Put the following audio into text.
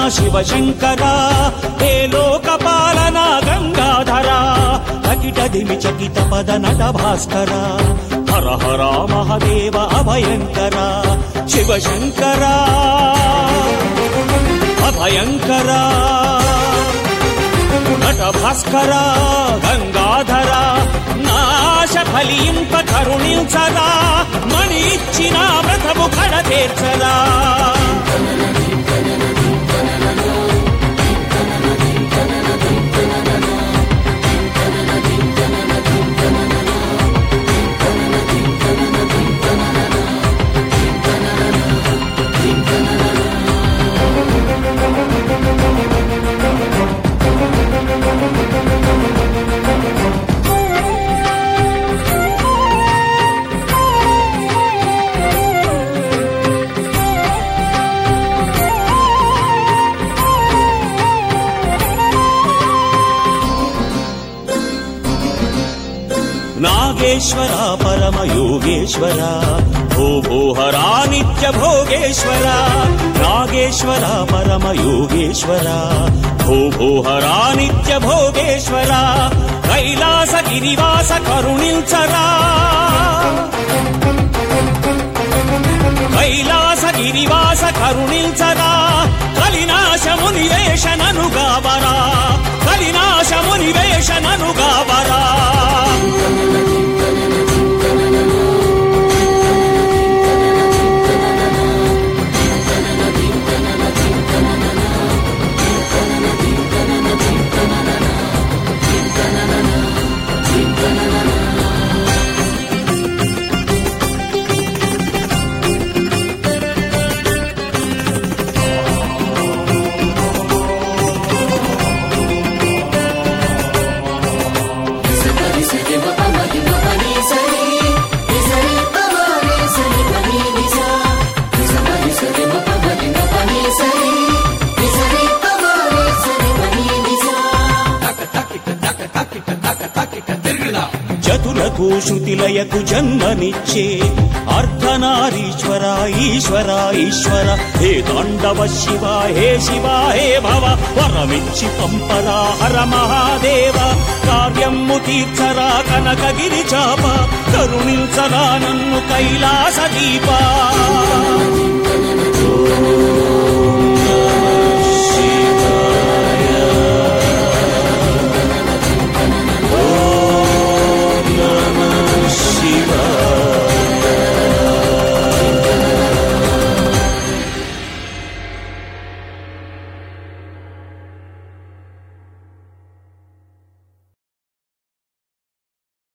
శివశంకర హే లోకపాలన గంగాధర కకిటదిమి చకిత పద నట భాస్కర హర హర మహదేవ అభయంకర శివశంకర అభయంకర నట భాస్కర గంగాధర నాశ ఫలింప కరుణించరా మణి ఇచ్చిన వ్రతము కడతేర్చరా నాగేశ్వర పరమ యోగేశ్వర భో భోహరా నిత్య భోగేశ్వర నాగేశ్వర పరమ యోగేశ్వర భో భోహరా నిత్య భోగేశ్వర కైలాస గిరివాస కరుణించరా కైలాస గిరివాస కరుణించరా కలినాశముని వేషనను గావరా కలినాశముని వేషనను గావరా సరి సరి మప మరి మప ని సరి ని సరి పమ ని సరి పని ని సా ని సరి సరి మప మరి మప ని సరి ని సరి పమ ని సరి పని ని సా జతులకు శృతిలయకు జన్మనిచ్చే అర్ధనారీశ్వర ఈశ్వర ఈశ్వర హే తాండవ శివ హే శివ హే భవ వరమిచ్చి పంపరా హర మహాదేవ కార్యము తీర్చరా కనకగిరి చాప కరుణించరా నన్ను కైలాస దీపా